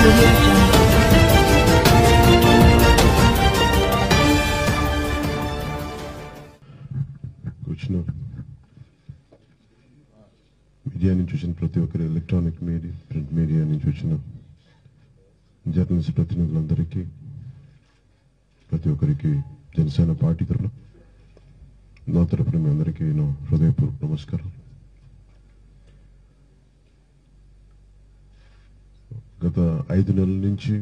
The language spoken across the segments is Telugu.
audio jungle. వచ్చిన మీడియా నుంచి వచ్చిన ప్రతి ఒక్కరు ఎలక్ట్రానిక్ మీడియా ప్రింట్ మీడియా నుంచి వచ్చిన జర్నలిస్ట్ ప్రతినిధులందరికీ ప్రతి ఒక్కరికి జనసేన పార్టీ తరఫున నా తరఫున మీ అందరికీ నా హృదయపూర్వక నమస్కారం గత ఐదు నెలల నుంచి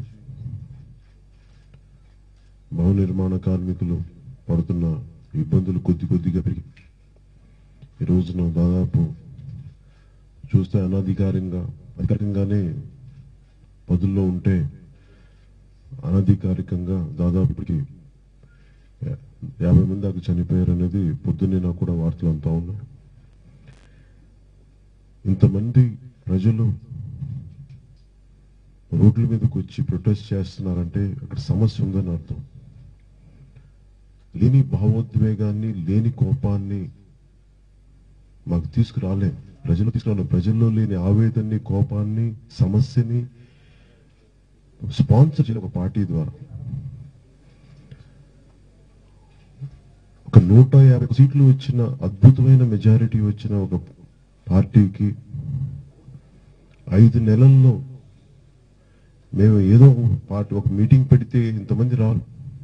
భవన నిర్మాణ కార్మికులు పడుతున్న ఇబ్బందులు కొద్ది కొద్దిగా పెరిగి ఈ రోజున దాదాపు చూస్తే అనధికారంగా అధికారికంగానే పదుల్లో ఉంటే అనధికారికంగా దాదాపు ఇప్పటికి యా- యాభై మంది దాకా చనిపోయారు అనేది పొద్దున్నే నాకు కూడా వార్తలు అంతా ఉన్నాయి ఇంతమంది ప్రజలు రోడ్ల మీదకి వచ్చి ప్రొటెస్ట్ చేస్తున్నారంటే అక్కడ సమస్య ఉందని అర్థం లేని భావోద్వేగాన్ని లేని కోపాన్ని మాకు తీసుకురాలేం ప్రజలు తీసుకురాలేం ప్రజల్లో లేని ఆవేదనని కోపాన్ని సమస్యని స్పాన్సర్ చేయాలి ఒక పార్టీ ద్వారా ఒక నూట యాభై సీట్లు వచ్చిన అద్భుతమైన మెజారిటీ వచ్చిన ఒక పార్టీకి ఐదు నెలల్లో మేము ఏదో ఒక పార్టీ ఒక మీటింగ్ పెడితే ఇంతమంది రారు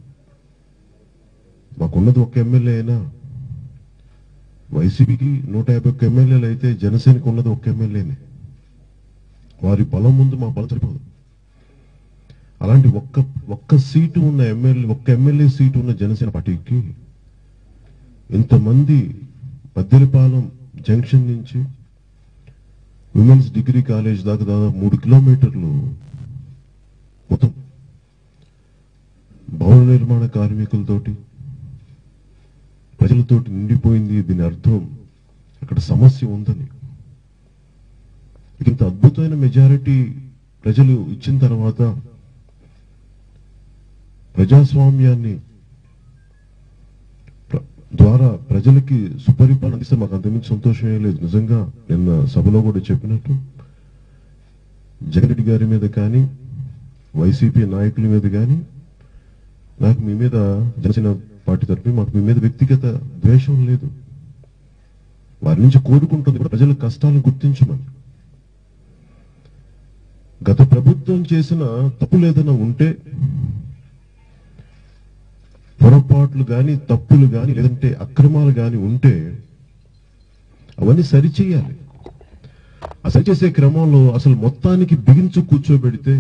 మాకున్నది ఒక ఎమ్మెల్యే అయినా వైసీపీకి నూట యాభై ఒక్క ఎమ్మెల్యేలు అయితే జనసేనకు ఉన్నది ఒక ఎమ్మెల్యేనే వారి బలం ముందు మా బలం సరిపోదు అలాంటి ఒక్క ఒక్క సీటు ఉన్న ఎమ్మెల్యే ఒక్క ఎమ్మెల్యే సీటు ఉన్న జనసేన పార్టీకి ఇంతమంది మద్దెలపాలెం జంక్షన్ నుంచి విమెన్స్ డిగ్రీ కాలేజ్ దాకా దాదాపు మూడు కిలోమీటర్లు మొత్తం భవన నిర్మాణ కార్మికులతోటి ప్రజలతోటి నిండిపోయింది దీని అర్థం అక్కడ సమస్య ఉందని ఇంత అద్భుతమైన మెజారిటీ ప్రజలు ఇచ్చిన తర్వాత ప్రజాస్వామ్యాన్ని ప్ర- ద్వారా ప్రజలకి సుపరిపాలన అందిస్తే మాకు అంతమించి సంతోషమే లేదు నిజంగా నిన్న సభలో కూడా చెప్పినట్టు జగన్ రెడ్డి గారి మీద కానీ వైసీపీ నాయకుల మీద కానీ నాకు మీ మీద జనసేన పార్టీ తరఫున మాకు మీ మీద వ్యక్తిగత ద్వేషం లేదు వారి నుంచి కోరుకుంటుంది కూడా ప్రజల కష్టాలను గుర్తించమని గత ప్రభుత్వం చేసిన తప్పులు ఏదైనా ఉంటే పొరపాట్లు గాని తప్పులు గాని లేదంటే అక్రమాలు గాని ఉంటే అవన్నీ సరిచేయాలి ఆ సరిచేసే క్రమంలో అసలు మొత్తానికి బిగించు కూర్చోబెడితే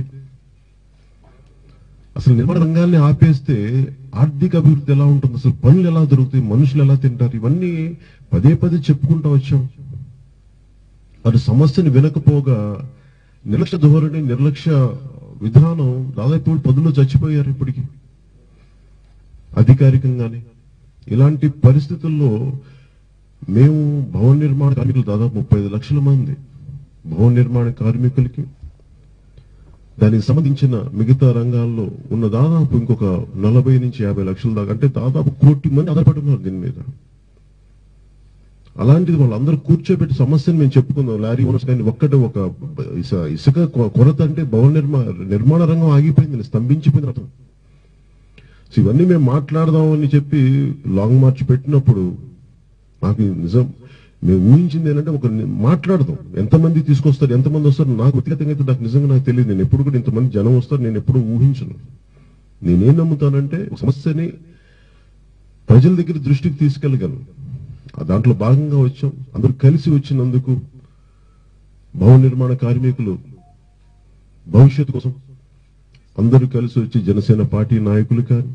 అసలు నిర్మాణ రంగాన్ని ఆపేస్తే ఆర్థిక అభివృద్ధి ఎలా ఉంటుంది అసలు పనులు ఎలా దొరుకుతాయి మనుషులు ఎలా తింటారు ఇవన్నీ పదే పదే చెప్పుకుంటూ వచ్చాం వారి సమస్యను వినకపోగా నిర్లక్ష్య ధోరణి నిర్లక్ష్య విధానం దాదాపు పదులో చచ్చిపోయారు ఇప్పటికి అధికారికంగానే ఇలాంటి పరిస్థితుల్లో మేము భవన నిర్మాణ కార్మికులు దాదాపు ముప్పై ఐదు లక్షల మంది భవన నిర్మాణ కార్మికులకి దానికి సంబంధించిన మిగతా రంగాల్లో ఉన్న దాదాపు ఇంకొక నలభై నుంచి యాభై లక్షల దాకా అంటే దాదాపు కోటి మంది ఆధారపడి ఉన్నారు దీని మీద అలాంటిది వాళ్ళందరూ కూర్చోబెట్టి సమస్యను మేము చెప్పుకుందాం లారీ ఓనర్స్ కానీ ఒక్కటే ఒక ఇస- ఇసుక కొ- కొరత అంటే భవన నిర్మాణ నిర్మాణ రంగం ఆగిపోయింది స్తంభించిపోయింది అర్థం సో ఇవన్నీ మేము మాట్లాడదామని చెప్పి లాంగ్ మార్చ్ పెట్టినప్పుడు నాకు నిజం మేము ఊహించింది ఏంటంటే ఒక ని- మాట్లాడదాం ఎంతమంది తీసుకొస్తారు ఎంతమంది వస్తారు నాకు వ్యక్తిగతంగా అయితే నాకు నిజంగా నాకు తెలియదు నేను ఎప్పుడు కూడా ఇంతమంది జనం వస్తారు నేను ఎప్పుడు ఊహించను నేనేం నమ్ముతానంటే ఒక సమస్యని ప్రజల దగ్గర దృష్టికి తీసుకెళ్ళగలను ఆ దాంట్లో భాగంగా వచ్చాం అందరూ కలిసి వచ్చినందుకు భవన నిర్మాణ కార్మికులు భవిష్యత్తు కోసం అందరూ కలిసి వచ్చి జనసేన పార్టీ నాయకులు కానీ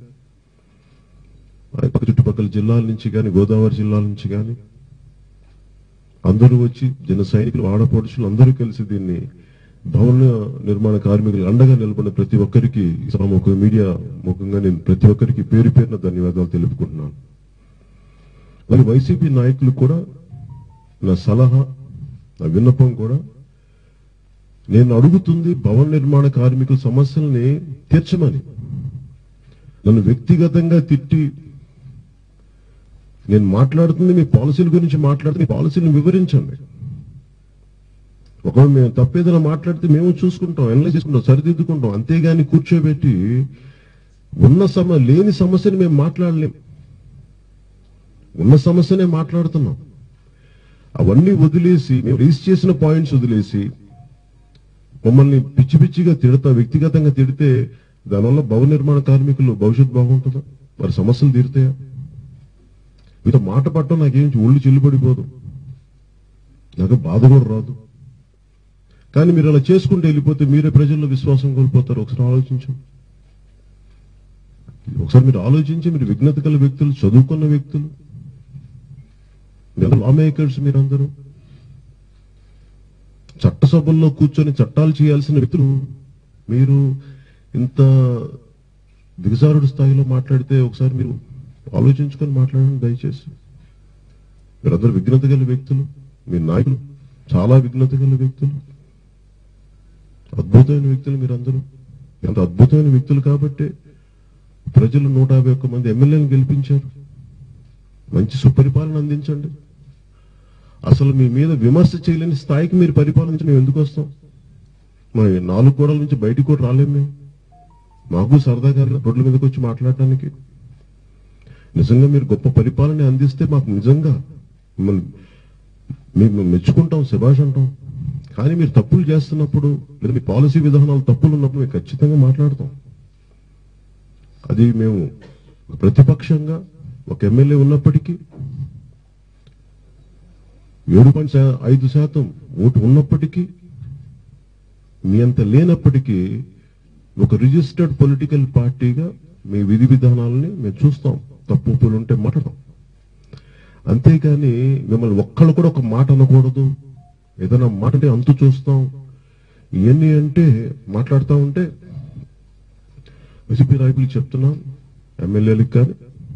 ఆ పక్క చుట్టుపక్కల జిల్లాల నుంచి కానీ గోదావరి జిల్లాల నుంచి కానీ అందరూ వచ్చి జన సైనికులు ఆడపడుచులు అందరూ కలిసి దీన్ని భవన నిర్మాణ కార్మికులు అండగా నిలబడిన ప్రతి ఒక్కరికి ఈ సభ ముఖ మీడియా ముఖంగా నేను ప్రతి ఒక్కరికి పేరు పేరున ధన్యవాదాలు తెలుపుకుంటున్నాను మరి వైసీపీ నాయకులు కూడా నా సలహా నా విన్నపం కూడా నేను అడుగుతుంది భవన నిర్మాణ కార్మికుల సమస్యల్ని తీర్చమని నన్ను వ్యక్తిగతంగా తిట్టి నేను మాట్లాడుతుంది మీ పాలసీల గురించి మాట్లాడుతుంది మీ పాలసీలను వివరించండి ఒకవేళ మేము తప్పేదైనా మాట్లాడితే మేము చూసుకుంటాం ఎనలైజ్ చేసుకుంటాం సరిదిద్దుకుంటాం అంతేగాని కూర్చోబెట్టి ఉన్న సమ లేని సమస్యని మేము మాట్లాడలేం ఉన్న సమస్యనే మాట్లాడుతున్నాం అవన్నీ వదిలేసి మేము రీచ్ చేసిన పాయింట్స్ వదిలేసి మమ్మల్ని పిచ్చి పిచ్చిగా తిడతా వ్యక్తిగతంగా తిడితే దానివల్ల భవన నిర్మాణ కార్మికులు భవిష్యత్తు బాగుంటుందా వారి సమస్యలు తీరుతాయా మీతో మాట పట్టడం నాకేం ఒళ్ళు చెల్లుబడిపోదు నాకు బాధ కూడా రాదు కానీ మీరు అలా చేసుకుంటూ వెళ్ళిపోతే మీరే ప్రజల్లో విశ్వాసం కోల్పోతారు ఒకసారి ఆలోచించండి ఒకసారి మీరు ఆలోచించి మీరు విఘ్నత గల వ్యక్తులు చదువుకున్న వ్యక్తులు మీరు లా మేకర్స్ మీరందరూ చట్టసభల్లో కూర్చొని చట్టాలు చేయాల్సిన వ్యక్తులు మీరు ఇంత దిగజారుడు స్థాయిలో మాట్లాడితే ఒకసారి మీరు ఆలోచించుకొని మాట్లాడండి దయచేసి మీరందరూ విఘ్నత గల వ్యక్తులు మీ నాయకులు చాలా విఘ్నత గల వ్యక్తులు అద్భుతమైన వ్యక్తులు మీరందరూ ఎంత అద్భుతమైన వ్యక్తులు కాబట్టి ప్రజలు నూట యాభై ఒక్క మంది ఎమ్మెల్యేలను గెలిపించారు మంచి సుపరిపాలన అందించండి అసలు మీ మీద విమర్శ చేయలేని స్థాయికి మీరు పరిపాలించి మేము ఎందుకు వస్తాం మరి నాలుగు గోడల నుంచి బయటికి కూడా రాలేం మేము మాకు సరదాగా రోడ్ల మీదకి వచ్చి మాట్లాడటానికి నిజంగా మీరు గొప్ప పరిపాలన అందిస్తే మాకు నిజంగా మిమ్మల్ని మేము మెచ్చుకుంటాం శభాష్ అంటాం కానీ మీరు తప్పులు చేస్తున్నప్పుడు లేదా మీ పాలసీ విధానాలు తప్పులు ఉన్నప్పుడు మేము ఖచ్చితంగా మాట్లాడతాం అది మేము ప్రతిపక్షంగా ఒక ఎమ్మెల్యే ఉన్నప్పటికీ ఏడు పాయింట్ ఐదు శాతం ఓటు ఉన్నప్పటికీ మీ అంత లేనప్పటికీ ఒక రిజిస్టర్డ్ పొలిటికల్ పార్టీగా మీ విధి విధానాలని మేము చూస్తాం తప్పు ఒప్పులు ఉంటే మాట్లాడతాం అంతేకాని మిమ్మల్ని ఒక్కళ్ళు కూడా ఒక మాట అనకూడదు ఏదైనా మాట అంటే అంతు చూస్తాం ఇవన్నీ అంటే మాట్లాడుతూ ఉంటే వైసీపీ నాయకులు చెప్తున్నాం ఎమ్మెల్యేలకు కానీ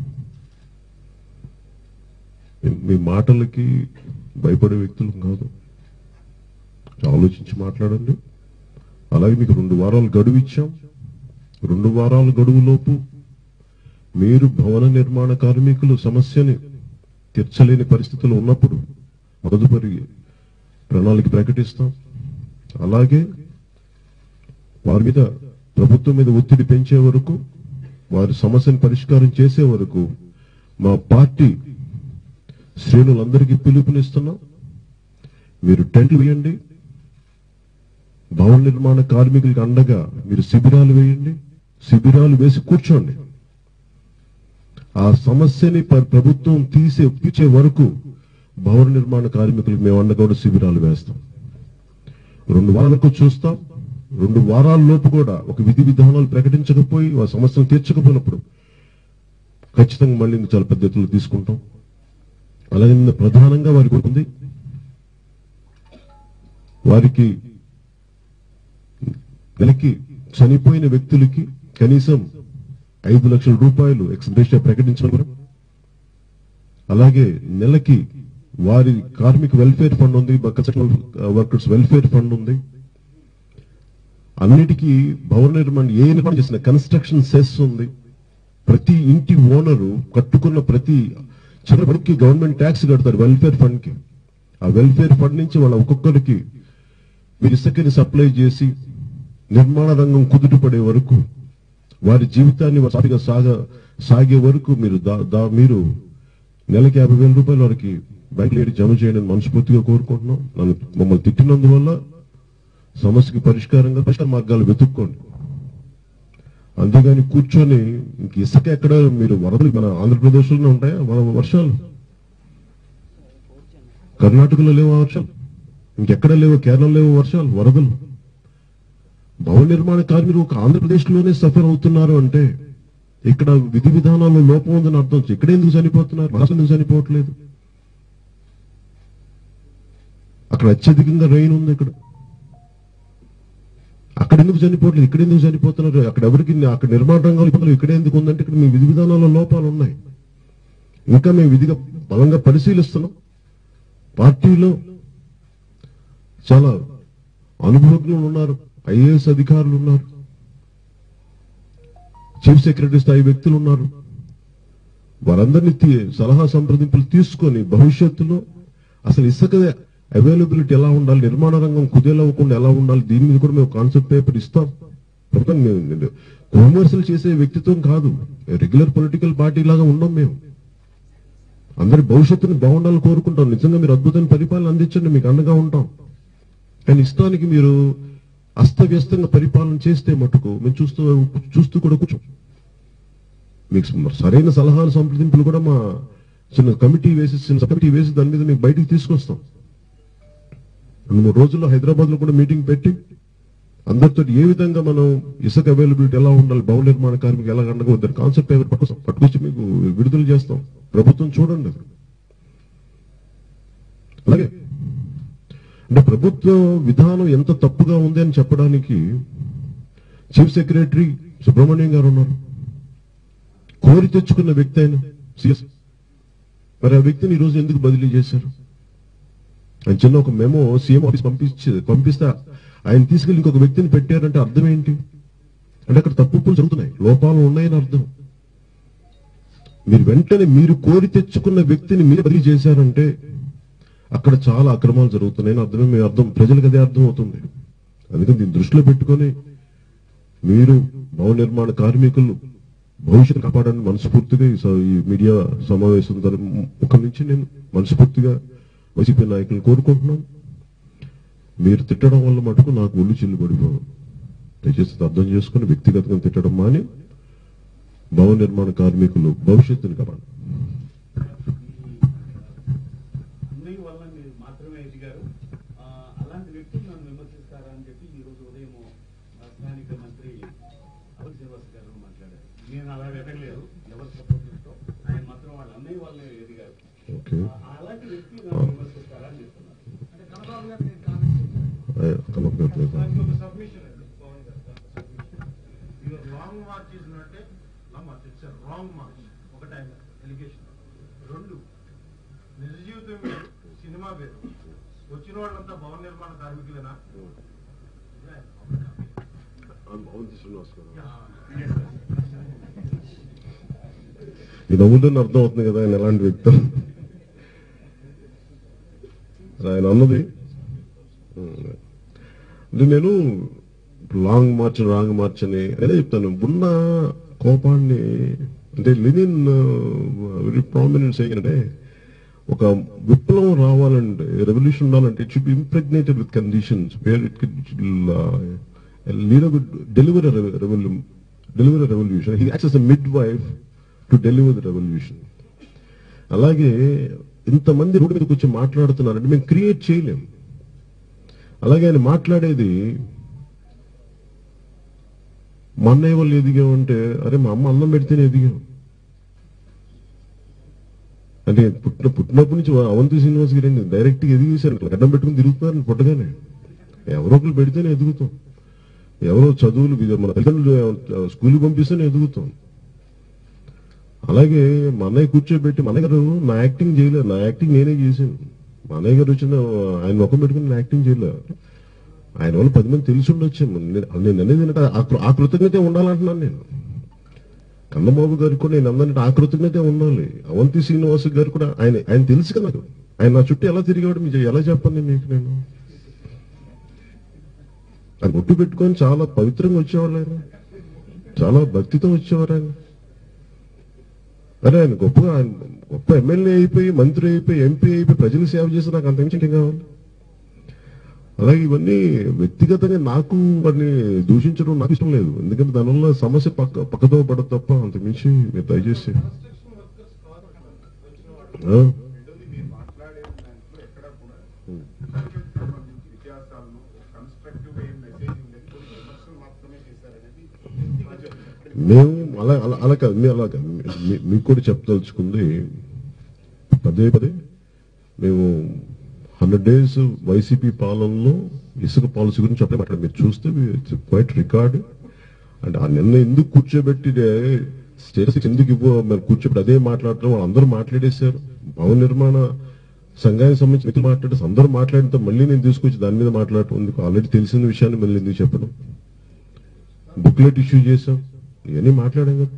మీ- మీ మాటలకి భయపడే వ్యక్తులు కాదు ఆలోచించి మాట్లాడండి అలాగే మీకు రెండు వారాలు గడువు ఇచ్చాం రెండు వారాల గడువులోపు మీరు భవన నిర్మాణ కార్మికులు సమస్యని తీర్చలేని పరిస్థితులు ఉన్నప్పుడు తదుపరి ప్రణాళిక ప్రకటిస్తాం అలాగే వారి మీద ప్రభుత్వం మీద ఒత్తిడి పెంచే వరకు వారి సమస్యను పరిష్కారం చేసే వరకు మా పార్టీ శ్రేణులందరికీ పిలుపునిస్తున్నాం మీరు టెంట్లు వేయండి భవన నిర్మాణ కార్మికులకు అండగా మీరు శిబిరాలు వేయండి శిబిరాలు వేసి కూర్చోండి ఆ సమస్యని ప్ర- ప్రభుత్వం తీసే తీర్చే వరకు భవన నిర్మాణ కార్మికులకు మేము అండగా శిబిరాలు వేస్తాం రెండు వారాలకు చూస్తాం రెండు వారాల లోపు కూడా ఒక విధి విధానాలు ప్రకటించకపోయి ఆ సమస్యను తీర్చకపోయినప్పుడు ఖచ్చితంగా మళ్ళీ ఇంకా చాలా పెద్ద ఎత్తులో తీసుకుంటాం అలాగే నిన్న ప్రధానంగా వారికి ఉంది వారికి నెలకి చనిపోయిన వ్యక్తులకి కనీసం ఐదు లక్షల రూపాయలు ఎక్స్గ్రేషియా ప్రకటించడం అలాగే నెలకి వారి కార్మిక వెల్ఫేర్ ఫండ్ ఉంది వర్కర్స్ వెల్ఫేర్ ఫండ్ ఉంది అన్నిటికీ భవన నిర్మాణం ఏ నిర్మాణం చేసిన కన్స్ట్రక్షన్ సెస్ ఉంది ప్రతి ఇంటి ఓనరు కట్టుకున్న ప్రతి చిన్న పనికి గవర్నమెంట్ ట్యాక్స్ కడతారు వెల్ఫేర్ ఫండ్ కి ఆ వెల్ఫేర్ ఫండ్ నుంచి వాళ్ళ ఒక్కొక్కరికి మీరు ఇసుకని సప్లై చేసి నిర్మాణ రంగం కుదుటపడే వరకు వారి జీవితాన్ని వారు సాఫీగా సాగ సాగే వరకు మీరు దా- దా- మీరు నెలకి యాభై వేల రూపాయల వరకు బ్యాంక్ లేడి జమ చేయండి అని మనస్ఫూర్తిగా కోరుకుంటున్నాం నన్ను మమ్మల్ని తిట్టినందువల్ల సమస్యకి పరిష్కారంగా పరిష్కార మార్గాలు వెతుక్కోండి అంతేగాని కూర్చొని ఇంక ఇసుక ఎక్కడ మీరు వరదలు మన ఆంధ్రప్రదేశ్ లోనే ఉంటాయా వ- వర్షాలు కర్ణాటకలో లేవు వర్షాలు ఇంకెక్కడ లేవు కేరళ లేవు వర్షాలు వరదలు భవన నిర్మాణ కార్మికులు ఒక ఆంధ్రప్రదేశ్ లోనే సఫర్ అవుతున్నారు అంటే ఇక్కడ విధి విధానాల్లో లోపం ఉందని అర్థం ఇక్కడ ఎందుకు చనిపోతున్నారు రాష్ట్రం ఎందుకు చనిపోవట్లేదు అక్కడ అత్యధికంగా రైన్ ఉంది ఇక్కడ అక్కడ ఎందుకు చనిపోవట్లేదు ఇక్కడ ఎందుకు చనిపోతున్నారు అక్కడ ఎవరికి అక్కడ నిర్మాణ రంగంలో ఇబ్బందులు ఇక్కడ ఎందుకు ఉందంటే ఇక్కడ మీ విధి విధానాల్లో లోపాలు ఉన్నాయి ఇంకా మేము విధిగా బలంగా పరిశీలిస్తున్నాం పార్టీలో చాలా అనుభవజ్ఞులు ఉన్నారు ఐఏఎస్ అధికారులు ఉన్నారు చీఫ్ సెక్రటరీ స్థాయి వ్యక్తులు ఉన్నారు వారందరినీ తీ- సలహా సంప్రదింపులు తీసుకొని భవిష్యత్తులో అసలు ఇసుక అవైలబిలిటీ ఎలా ఉండాలి నిర్మాణ రంగం కుదేలవ్వకుండా ఎలా ఉండాలి దీని మీద కూడా మేము కాన్సెప్ట్ పేపర్ ఇస్తాం ప్రభుత్వం మేము కమర్షియల్ చేసే వ్యక్తిత్వం కాదు రెగ్యులర్ పొలిటికల్ పార్టీ లాగా ఉన్నాం మేము అందరి భవిష్యత్తుని బాగుండాలని కోరుకుంటాం నిజంగా మీరు అద్భుతమైన పరిపాలన అందించండి మీకు అండగా ఉంటాం కానీ ఇష్టానికి మీరు అస్తవ్యస్తంగా పరిపాలన చేస్తే మటుకు మేము చూస్తూ చూస్తూ కూడా కూర్చోం మీకు సరైన సలహాలు సంప్రదింపులు కూడా మా చిన్న కమిటీ వేసి చిన్న సబ్ కమిటీ వేసి దాని మీద మీకు బయటికి తీసుకొస్తాం రెండు మూడు రోజుల్లో హైదరాబాద్ లో కూడా మీటింగ్ పెట్టి అందరితో ఏ విధంగా మనం ఇసుక అవైలబిలిటీ ఎలా ఉండాలి భవన నిర్మాణ కార్మికులు ఎలా అండగా వద్దని కాన్సెప్ట్ పేపర్ పట్టుకొస్తాం పట్టుకొచ్చి మీకు విడుదల చేస్తాం ప్రభుత్వం చూడండి అది. అలాగే అంటే ప్రభుత్వ విధానం ఎంత తప్పుగా ఉంది అని చెప్పడానికి చీఫ్ సెక్రటరీ సుబ్రహ్మణ్యం గారు ఉన్నారు కోరి తెచ్చుకున్న వ్యక్తి ఆయన సిఎస్ మరి ఆ వ్యక్తిని ఈ రోజు ఎందుకు బదిలీ చేశారు ఆయన చిన్న ఒక మెమో సీఎం ఆఫీస్ పంపించి పంపిస్తే ఆయన తీసుకెళ్లి ఇంకొక వ్యక్తిని పెట్టారంటే అర్థం ఏంటి అంటే అక్కడ తప్పులు జరుగుతున్నాయి లోపాలు ఉన్నాయని అర్థం మీరు వెంటనే మీరు కోరి తెచ్చుకున్న వ్యక్తిని మీరు బదిలీ చేశారంటే అక్కడ చాలా అక్రమాలు జరుగుతున్నాయని అర్థమే మీ అర్థం ప్రజలకు అదే అర్థం అవుతుంది అందుకని దీన్ని దృష్టిలో పెట్టుకొని మీరు భవన నిర్మాణ కార్మికులు భవిష్యత్తు కాపాడని మనస్ఫూర్తిగా ఈ స- ఈ మీడియా సమావేశం తర- ముఖం నుంచి నేను మనస్ఫూర్తిగా వైసీపీ నాయకులు కోరుకుంటున్నాను మీరు తిట్టడం వల్ల మటుకు నాకు ఒళ్ళు చిల్లు పడిపోదు దయచేసి ఇది అర్థం చేసుకుని వ్యక్తిగతంగా తిట్టడం మాని భవన నిర్మాణ కార్మికులు భవిష్యత్తుని కాపాడు అన్నయ్య వల్ల మీరు మాత్రమే ఎదిగారు ఆ, అలాంటి వ్యక్తులు నన్ను విమర్శిస్తారా అని చెప్పి ఈ రోజు ఉదయం ఆ, స్థానిక మంత్రి అరుణ్ శ్రీనివాస్ గారు మాట్లాడారు నేను అలా ఎదగలేదు ఎవరు సపోర్ట్ చేస్తో ఆయన మాత్రం వాళ్ళ అన్నయ్య వల్లే ఎదిగారు ఓకే ఆ, అలాంటి వ్యక్తులు నన్ను విమర్శిస్తారా అని చెప్తున్నారు అంటే కనబాబు గారు నేను కామెంట్ చేశాను అయ్య, కనప గారు లేదు. దానికి ఒక సబ్మిషన్ అండి Pavan garu your long march is not a long march it's wrong march ఒకటి ఆయన ఎలిగేషన్ రెండు నిజ జీవితం వేరు సినిమా వేరు వచ్చిన వాళ్ళంతా భవన నిర్మాణ కార్మికులేనా ఈ నవ్వులని అర్థం అవుతుంది కదా ఆయన ఎలాంటి వ్యక్తి ఆయన అన్నది ఉమ్, అంటే నేను లాంగ్ మార్చ్ రాంగ్ మార్చ్ అని అదే చెప్తాను ఉన్న కోపాన్ని అంటే లెనిన్ వెరీ ప్రామినెంట్ ఏంటంటే ఒక విప్లవం రావాలంటే రెవల్యూషన్ ఉండాలంటే it should be impregnated with conditions where it lead deliver revolution deliver revolution he access midwife to deliver the revolution అలాగే ఇంతమంది రోడ్డు మీదకి వచ్చి మాట్లాడుతున్నారంటే మేము క్రియేట్ చేయలేం అలాగే ఆయన మాట్లాడేది మా అన్నయ్య వాళ్ళు ఎదిగామంటే అరే మా అమ్మ అన్నం పెడితేనే ఎదిగాం అంటే పుట్టిన పుట్టినప్పటి నుంచి అవంతి శ్రీనివాస్ గారు డైరెక్ట్ గా ఎదిగేశారు గడ్డం పెట్టుకుని తిరుగుతున్నారు పుట్టగానే ఎవరో ఒకరు పెడితేనే ఎదుగుతాం ఎవరో చదువులు విద్య- మన తల్లిదండ్రులు స్కూల్కి పంపిస్తేనే ఎదుగుతాం అలాగే మా అన్నయ్య కూర్చోబెట్టి మా అన్నయ్య గారు నా యాక్టింగ్ చేయలేదు నా యాక్టింగ్ నేనే చేశాను మా అన్నయ్య గారు వచ్చిన ఆయన ముఖం పెట్టుకుని నేను యాక్టింగ్ చేయలేదు ఆయన వల్ల పది మంది తెలిసి ఉండొచ్చేమో నేను నేను అనేది ఏంటంటే ఆ కృ- ఆ కృతజ్ఞత ఉండాలంటున్నాను నేను కన్నబాబు గారికి కూడా నేను అందరినీ ఆ కృతజ్ఞత ఉండాలి అవంతి శ్రీనివాస్ గారు కూడా ఆయన ఆయన తెలుసు కదా నాకు ఆయన నా చుట్టూ ఎలా తిరిగాడు మీకు ఎలా చెప్పండి మీకు నేను ఆయన ఒట్టు పెట్టుకొని చాలా పవిత్రంగా వచ్చేవాళ్ళు ఆయన చాలా భక్తితో వచ్చేవారు ఆయన అరే ఆయన గొప్పగా ఆయన గొప్ప ఎమ్మెల్యే అయిపోయి మంత్రి అయిపోయి ఎంపీ అయిపోయి ప్రజలు సేవ చేస్తే నాకు అంత మించి ఇంకేం కావాలి అలాగే ఇవన్నీ వ్యక్తిగతంగా నాకు వాటిని దూషించడం నాకు ఇష్టం లేదు ఎందుకంటే దానివల్ల సమస్య పక్క పక్కతో పడదు తప్ప అంత మించి మీరు దయచేసి కన్స్ట్రక్షన్ వర్కర్స్ కాదు వచ్చిన వాళ్ళు ఆ? రెండోది మీరు మాట్లాడే దాంట్లో ఎక్కడ కూడా దానికి సంబంధించి వ్యత్యాసాలను కన్స్ట్రక్టివ్ ఏం మెసేజ్ లేదు కొన్ని విమర్శలు మాత్రమే చేశారనేది వ్యక్తిగత మేము అలా అలా అలా కాదు మీ అలా కాదు మీ- మీ- మీకు కూడా చెప్పదలుచుకుంది పదే పదే మేము హండ్రెడ్ డేస్ వైసీపీ పాలనలో ఇసుక పాలసీ గురించి చెప్పలే మాట్లాడు మీరు చూస్తే క్వైట్ రికార్డ్ అంటే ఆ నిన్న ఎందుకు కూర్చోబెట్టి స్టేటస్ ఎందుకు ఇవ్వ మరి కూర్చోబెట్టి అదే మాట్లాడటం వాళ్ళు అందరూ మాట్లాడేశారు భవన నిర్మాణ సంఘానికి సంబంధించి వ్యక్తులు మాట్లాడేసి అందరూ మాట్లాడితే మళ్ళీ నేను తీసుకొచ్చి దాని మీద మాట్లాడటం ఎందుకు ఆల్రెడీ తెలిసిన విషయాన్ని మళ్ళీ ఎందుకు చెప్పడం బుక్లెట్ ఇష్యూ చేశాం ఇవన్నీ మాట్లాడాం కదా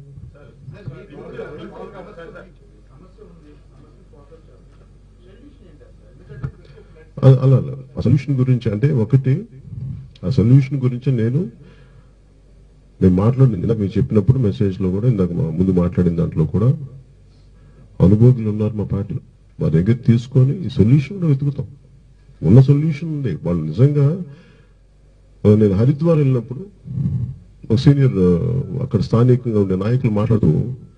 అ- అలా అలా. ఆ సొల్యూషన్ గురించి అంటే ఒకటి ఆ సొల్యూషన్ గురించి నేను నేను మాట్లాడింది ఇందాక మీరు చెప్పినప్పుడు మెసేజ్ లో కూడా ఇందాక మా ముందు మాట్లాడిన దాంట్లో కూడా అనుభోగులు ఉన్నారు మా పార్టీలో మా దగ్గర తీసుకొని ఈ సొల్యూషన్ కూడా వెతుకుతాం ఉన్న సొల్యూషన్ ఉంది వాళ్ళు నిజంగా ఆ, నేను హరిద్వార్ వెళ్ళినప్పుడు ఒక సీనియర్ ఆ, అక్కడ స్థానికంగా ఉండే నాయకులు మాట్లాడుతూ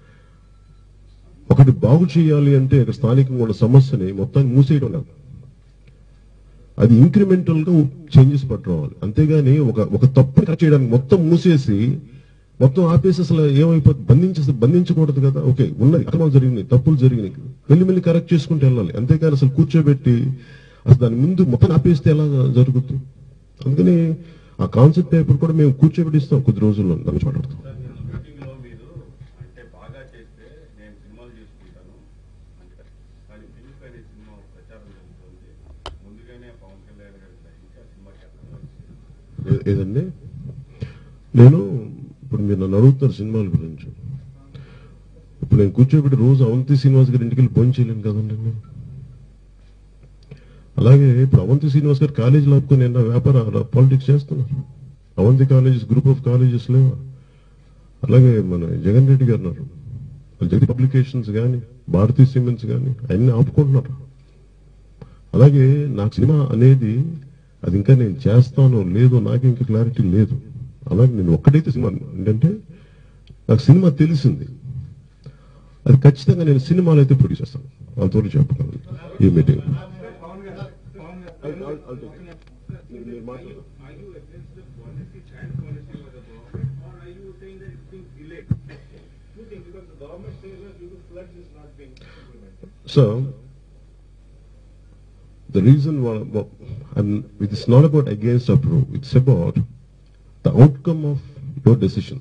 ఒకటి బాగు చేయాలి అంటే అక్కడ స్థానికంగా ఉన్న సమస్యని మొత్తాన్ని మూసేయడం కాదు అది ఇంక్రిమెంటల్ గా చేంజెస్ పట్టుకోవాలి అంతేగాని ఒక ఒక తప్పుని కరెక్ట్ చేయడానికి మొత్తం మూసేసి మొత్తం ఆపేసి అసలు ఏమైపోతుంది బంధించేసి బంధించకూడదు కదా ఓకే ఉన్నది అక్రమాలు జరిగినాయి తప్పులు జరిగినాయి వెళ్ళి వెళ్ళి కరెక్ట్ చేసుకుంటూ వెళ్ళాలి అంతేగాని అసలు కూర్చోబెట్టి అసలు దాని ముందు మొత్తం ఆపేస్తే ఎలా జరుగుతుంది అందుకని ఆ కాన్సెప్ట్ పేపర్ కూడా మేము కూర్చోబెట్టి ఇస్తాం కొద్ది రోజుల్లో దాని గురించి మాట్లాడతాం సార్ నేను మీటింగ్ లో మీరు అంటే బాగా చేస్తే నేను సినిమాలు చేసుకుంటాను అంటే కానీ ఫిలిప్ అనే సినిమా ప్రచారం జరుగుతుంది ముందుగానే పవన్ కళ్యాణ్ గారి ఇంకా సినిమాకి వెళ్ళాలి ఏ- ఏదండి నేను ఇప్పుడు మీరు నన్ను అడుగుతున్నారు సినిమాల గురించి ఇప్పుడు నేను కూర్చోబెట్టి రోజు అవంతి శ్రీనివాస్ గారి ఇంటికి వెళ్ళి భోజనం చేయలేను కదండి నేను అలాగే ఇప్పుడు అవంతి శ్రీనివాస్ గారు కాలేజీలో ఆపుకొని నిన్న వ్యాపార పాలిటిక్స్ చేస్తున్నారు Avanthi colleges group of colleges లేవా అలాగే మన జగన్ రెడ్డి గారు ఉన్నారు జగన్ పబ్లికేషన్స్ కానీ భారతీ సిమెంట్స్ కానీ అవన్నీ ఆపుకుంటున్నారు అలాగే నాకు సినిమా అనేది అది ఇంకా నేను చేస్తానో లేదో నాకు ఇంకా క్లారిటీ లేదు అలాగే నేను ఒక్కడైతే సినిమా ఏంటంటే నాకు సినిమా తెలిసింది అది ఖచ్చితంగా నేను సినిమాలు అయితే ప్రొడ్యూస్ చేస్తాను అంతవరకు చెప్పగలను ఈ మీటింగ్ పవన్ గారు పవన్ గారు Are you against the policy, brand policy of the government, or are you saying that it's being delayed? Two things, because the government says that due to floods is not being implemented. So, the reason why why- I'm, it's not about against or pro, it's about the outcome of your decision.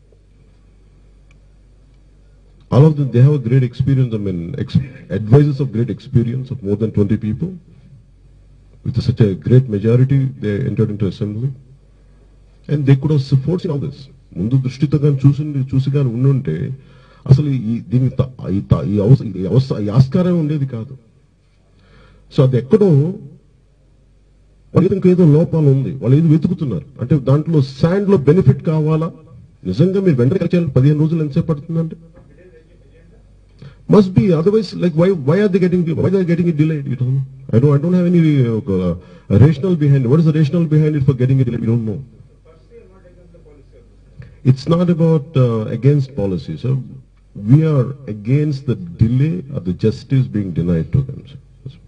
All of them, they have a great experience, I mean, ex- advisors of great experience of more than 20 people. With such a great majority, they entered into assembly. And they could have forced all this. ముందు దృష్టితో కానీ చూసి చూసి కానీ ఉండుంటే అసలు ఈ దీని త- ఈ త- ఈ అవస- ఈ అవస- ఈ ఆస్కారం ఉండేది కాదు సో అది ఎక్కడో వాళ్ళకి ఇంకేదో లోపాలు ఉంది వాళ్ళు ఏదో వెతుకుతున్నారు అంటే దాంట్లో శాండ్ లో బెనిఫిట్ కావాలా నిజంగా మీరు వెంటనే కరెక్ట్ చేయాలి పదిహేను రోజులు ఎంతసేపు పడుతుందంటే must be otherwise like why why are the getting why are getting it delayed you don't I don't I don't have any rational behind what is the rational behind it for getting it you don't know It's not about uh, against policy, sir. We are against the delay of the justice being denied to them. Sir.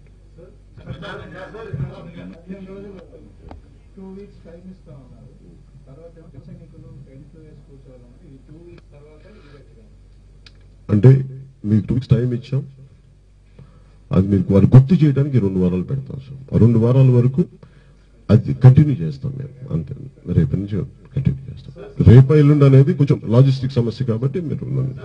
Two weeks time ఇస్తా ఉన్నారు తర్వాత ఏమో టెక్నికల్ ఎండ్ టు వేసి కూర్చోవాలంటే ఈ టూ వీక్స్ తర్వాత ఇది పెట్టాలి అంటే మీకు టూ వీక్స్ టైం ఇచ్చాం అది మీకు వారు గుర్తు చేయడానికి రెండు వారాలు పెడతాం సార్ ఆ రెండు వారాల వరకు అది కంటిన్యూ చేస్తాం మేము అంతే రేపటి నుంచి కంటిన్యూ చేస్తాం రేపు ఎల్లుండి అనేది కొంచెం లాజిస్టిక్ సమస్య కాబట్టి మీరు నన్ను-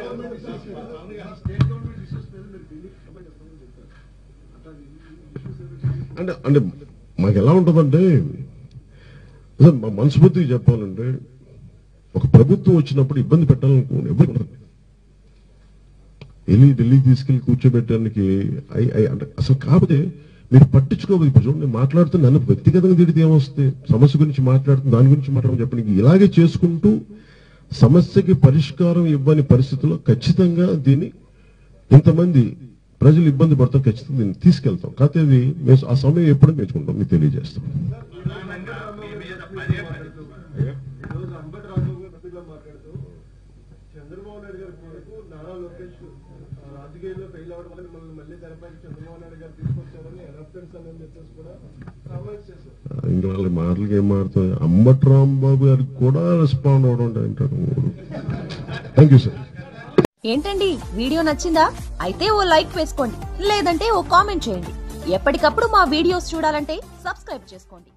అంటే అంటే మాకు ఎలా ఉంటుందంటే అసలు మా మనస్ఫూర్తిగా చెప్పాలంటే ఒక ప్రభుత్వం వచ్చినప్పుడు ఇబ్బంది పెట్టాలనుకోండి ఎవరు ఉండదు. వెళ్ళి ఢిల్లీకి తీసుకెళ్లి కూర్చోబెట్టడానికి ఐ- ఐ- అంటే అసలు కాకపోతే మీరు పట్టించుకోవాలి ఇప్పుడు చూడండి నేను మాట్లాడుతున్న నన్ను వ్యక్తిగతంగా తిడితే ఏమొస్తే సమస్య గురించి మాట్లాడుతున్న దాని గురించి మాట్లాడమని చెప్పండి ఇలాగే చేసుకుంటూ సమస్యకి పరిష్కారం ఇవ్వని పరిస్థితుల్లో ఖచ్చితంగా దీన్ని ఇంతమంది ప్రజలు ఇబ్బంది పడతాం ఖచ్చితంగా దీన్ని తీసుకెళ్తాం కాకపోతే అది మేము ఆ సమయం ఎప్పుడు మెచ్చుకుంటాం మీకు తెలియజేస్తాం ఈరోజు అంబటి రాఘవ్ గారు గట్టిగా మాట్లాడుతూ చంద్రబాబు నాయుడు గారి కొడుకు నారా లోకేష్ ఆ, రాజకీయాల్లో ఫెయిల్ అవ్వడం వల్ల మిమ్మల్ని మళ్ళీ తెరపైకి చంద్రబాబు నాయుడు గారు తీసుకొచ్చారని రెఫరెన్స్ అని చెప్పేసి కూడా కామెంట్ చేశారు ఇంకా వాళ్ళ మాటలకి ఏం మారుతాయి అంబట్ రాంబాబు గారికి కూడా రెస్పాండ్ అవడం అంటారు థ్యాంక్ యూ సార్ ఏంటండి వీడియో నచ్చిందా అయితే ఓ లైక్ వేసుకోండి లేదంటే ఓ కామెంట్ చేయండి ఎప్పటికప్పుడు మా వీడియోస్ చూడాలంటే సబ్స్క్రైబ్ చేసుకోండి